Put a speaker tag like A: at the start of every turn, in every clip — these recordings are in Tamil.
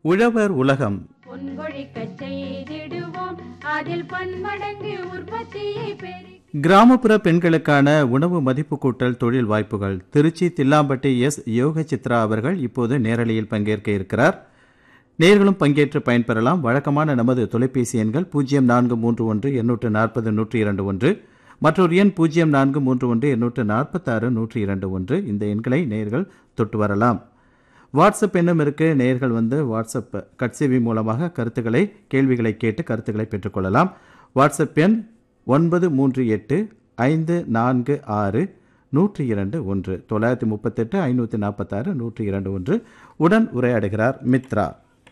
A: உழவர் உலகம்
B: பொன்கொழிக்கச் செய்திடுவோம் அதில் பன்மடங்கு உற்பத்தியை பெருக்கி
A: கிராமப்புற பெண்களுக்கான உணவு மதிப்பு கூட்டல் தொழில் வாய்ப்புகள் திருச்சி தில்லாம்பட்டி எஸ் யோக சித்ரா அவர்கள் இப்போது நேரலையில் பங்கேற்க இருக்கிறார் நேர்களும் பங்கேற்று பயன்பெறலாம் வழக்கமான நமது தொலைபேசி எண்கள் பூஜ்ஜியம் நான்கு மூன்று ஒன்று எண்ணூற்று நாற்பது நூற்றி இரண்டு ஒன்று மற்றொரு எண் பூஜ்ஜியம் நான்கு மூன்று ஒன்று எண்ணூற்று நாற்பத்தாறு நூற்றி இரண்டு ஒன்று இந்த எண்களை நேர்கள் தொட்டு வரலாம் வாட்ஸ்அப் எண்ணும் இருக்கு நேர்கள் வந்து வாட்ஸ்அப் கட்சேவி மூலமாக கருத்துக்களை கேள்விகளை கேட்டு கருத்துக்களை பெற்றுக்கொள்ளலாம் வாட்ஸ்அப் எண் ஒன்பது மூன்று எட்டு ஐந்து நான்கு ஆறு நூற்றி இரண்டு ஒன்று தொள்ளாயிரத்தி முப்பத்தெட்டு ஐநூற்றி நாற்பத்தாறு நூற்றி இரண்டு ஒன்று உடன் உரையாடுகிறார் மித்ரா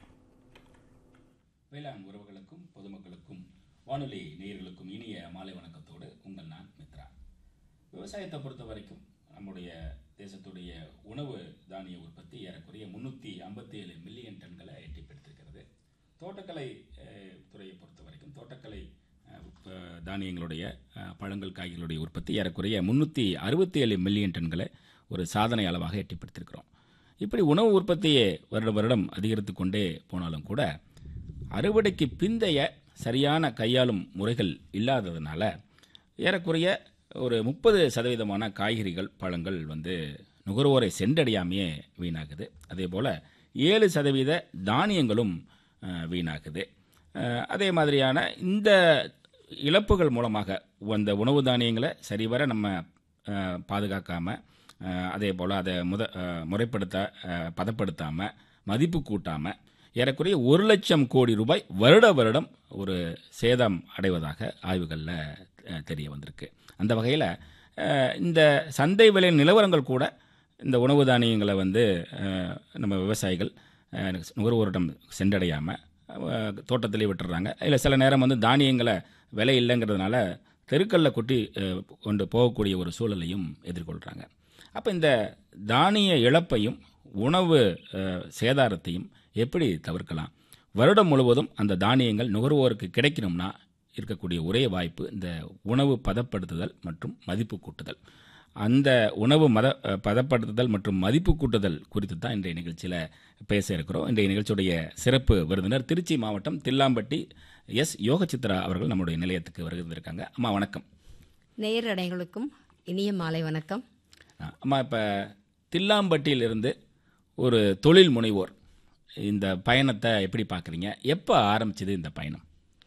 C: வேளாண் உறவுகளுக்கும் பொதுமக்களுக்கும் வானொலி நேயர்களுக்கும் இனிய மாலை வணக்கத்தோடு உங்கள் நான் மித்ரா விவசாயத்தை பொறுத்த வரைக்கும் நம்முடைய தேசத்துடைய உணவு தானிய உற்பத்தி ஏறக்குறைய முந்நூற்றி ஐம்பத்தி ஏழு மில்லியன் டன்களை எட்டி பிடித்திருக்கிறது தோட்டக்கலை அஹ், துறையை பொறுத்த வரைக்கும் தோட்டக்கலை அஹ், ப- தானியங்களுடைய அஹ், பழங்கள் காய்களுடைய உற்பத்தி ஏறக்குறைய முந்நூற்றி அறுபத்தி ஏழு மில்லியன் டன்களை ஒரு சாதனை அளவாக எட்டி பிடித்திருக்கிறோம் இப்படி உணவு உற்பத்தியை வருடம் வருடம் அதிகரித்து கொண்டே போனாலும் கூட அறுவடைக்கு பிந்தைய சரியான கையாளும் முறைகள் இல்லாததுனால ஏறக்குறைய ஒரு முப்பது சதவீதமான காய்கறிகள் பழங்கள் வந்து நுகர்வோரை சென்றடையாமையே வீணாகுது அதே போல் ஏழு சதவீத தானியங்களும் அஹ், வீணாகுது அஹ், அதே மாதிரியான இந்த இழப்புகள் மூலமாக அந்த உணவு தானியங்களை சரிவர நம்ம அஹ், பாதுகாக்காம அஹ், அதே போல் அதை முத அஹ், முறைப்படுத்த அஹ், பதப்படுத்தாம மதிப்பு கூட்டாம ஏறக்குறைய ஒரு லட்சம் கோடி ரூபாய் வருட வருடம் ஒரு சேதம் அடைவதாக ஆய்வுகளில் தெரிய வந்திருக்கு அந்த வகையில் இந்த சந்தை விலை நிலவரங்கள் கூட இந்த உணவு தானியங்களை வந்து அஹ், நம்ம விவசாயிகள் அஹ், நுகர்வோரிடம் சென்றடையாமல் தோட்டத்திலே விட்டுறாங்க இல்லை சில நேரம் வந்து தானியங்களை விலை இல்லைங்கிறதுனால தெருக்களில் கொட்டி அஹ், கொண்டு போகக்கூடிய ஒரு சூழலையும் எதிர்கொள்கிறாங்க அப்போ இந்த தானிய இழப்பையும் உணவு அஹ், சேதாரத்தையும் எப்படி தவிர்க்கலாம் வருடம் முழுவதும் அந்த தானியங்கள் நுகர்வோருக்கு கிடைக்கணும்னா இருக்கக்கூடிய ஒரே வாய்ப்பு இந்த உணவு பதப்படுத்துதல் மற்றும் மதிப்பு கூட்டுதல் அந்த உணவு மத அஹ், பதப்படுத்துதல் மற்றும் மதிப்பு கூட்டுதல் குறித்து தான் இன்றைய நிகழ்ச்சியில் பேச இருக்கிறோம் இன்றைய நிகழ்ச்சியுடைய சிறப்பு விருந்தினர் திருச்சி மாவட்டம் தில்லாம்பட்டி எஸ் யோகசித்ரா அவர்கள் நம்முடைய நிலையத்துக்கு வருகிருந்திருக்காங்க அம்மா வணக்கம்
D: நேயரடைகளுக்கும் இனிய மாலை வணக்கம்
C: அஹ், அம்மா இப்போ தில்லாம்பட்டியிலிருந்து ஒரு தொழில் முனைவோர் இந்த பயணத்தை எப்படி பார்க்குறீங்க எப்போ ஆரம்பிச்சது இந்த பயணம்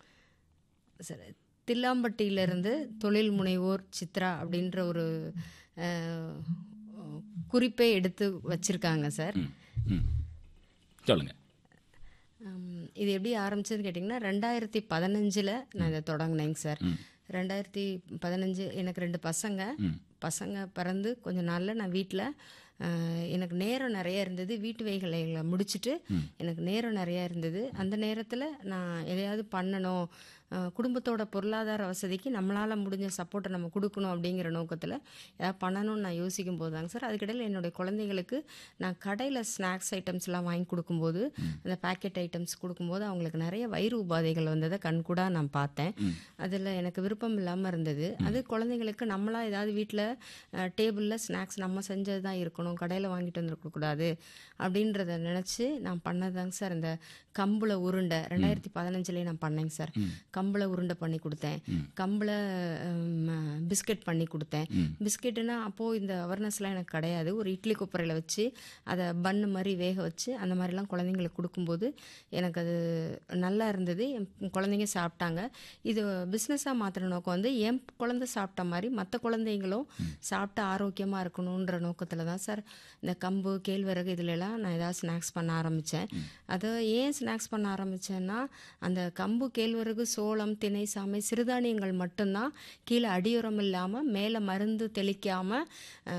D: சரி தில்லாம்பட்டியிலிருந்து தொழில் முனைவோர் சித்ரா அப்படின்ற ஒரு அஹ், குறிப்பை எடுத்து வச்சிருக்காங்க சார்
C: ம் ம் சொல்லுங்கள்
D: ஹம், இது எப்படி ஆரம்பிச்சதுன்னு கேட்டிங்கன்னா ரெண்டாயிரத்தி பதினஞ்சில் நான் இதை தொடங்கினேங்க சார் ரெண்டாயிரத்தி பதினஞ்சு எனக்கு ரெண்டு பசங்க பசங்க பிறந்து கொஞ்ச நாளில் நான் வீட்டில் எனக்கு நேரம் நிறைய இருந்தது வீட்டு வேலைகளை முடிச்சுட்டு எனக்கு நேரம் நிறைய இருந்தது அந்த நேரத்தில் நான் எதையாவது பண்ணணும் அஹ், குடும்பத்தோட பொருளாதார வசதிக்கு நம்மளால் முடிஞ்ச சப்போர்ட்டை நம்ம கொடுக்கணும் அப்படிங்கிற நோக்கத்தில் ஏதாவது பண்ணணும்னு நான் யோசிக்கும் போது தாங்க சார் அதுக்கிடையில் என்னுடைய குழந்தைங்களுக்கு நான் கடையில் ஸ்நாக்ஸ் ஐட்டம்ஸ்லாம் வாங்கி கொடுக்கும்போது அந்த பேக்கெட் ஐட்டம்ஸ் கொடுக்கும்போது அவங்களுக்கு நிறைய வயிறு உபாதைகள் வந்ததை கண்கூடாக நான் பார்த்தேன் அதில் எனக்கு விருப்பம் இல்லாமல் இருந்தது அது குழந்தைங்களுக்கு நம்மளா ஏதாவது வீட்டில் டேபிளில் ஸ்நாக்ஸ் நம்ம செஞ்சது தான் இருக்கணும் கடையில் வாங்கிட்டு வந்துருக்கக்கூடாது அப்படின்றத நினச்சி நான் பண்ணதாங்க சார் இந்த கம்புல உருண்டை ரெண்டாயிரத்தி பதினஞ்சுலேயே நான் பண்ணேங்க சார் கம்புல உருண்டை பண்ணி கொடுத்தேன் கம்புல பிஸ்கட் பண்ணி கொடுத்தேன் பிஸ்கெட்டுனா அப்போது இந்த அவேர்னஸ்லாம் எனக்கு கிடையாது ஒரு இட்லி குப்பரையில் வச்சு அதை பன்னு மாதிரி வேக வச்சு அந்த மாதிரிலாம் குழந்தைங்களுக்கு கொடுக்கும்போது எனக்கு அது நல்லா இருந்தது என் குழந்தைங்க சாப்பிட்டாங்க இது பிஸ்னஸாக மாற்றுற நோக்கம் வந்து என் குழந்தை சாப்பிட்ட மாதிரி மற்ற குழந்தைங்களும் சாப்பிட்டு ஆரோக்கியமாக இருக்கணுன்ற நோக்கத்தில் தான் சார் இந்த கம்பு கேழ்வரகு இதுலலாம் நான் ஏதாவது ஸ்நாக்ஸ் பண்ண ஆரம்பித்தேன் அதை ஏன் ஸ்நாக்ஸ் பண்ண ஆரம்பித்தேன்னா அந்த கம்பு கேழ்வரகு சோளம் திணை சாமை சிறுதானியங்கள் மட்டும்தான் கீழே அடியுரம் இல்லாமல் மேலே மருந்து தெளிக்காமல்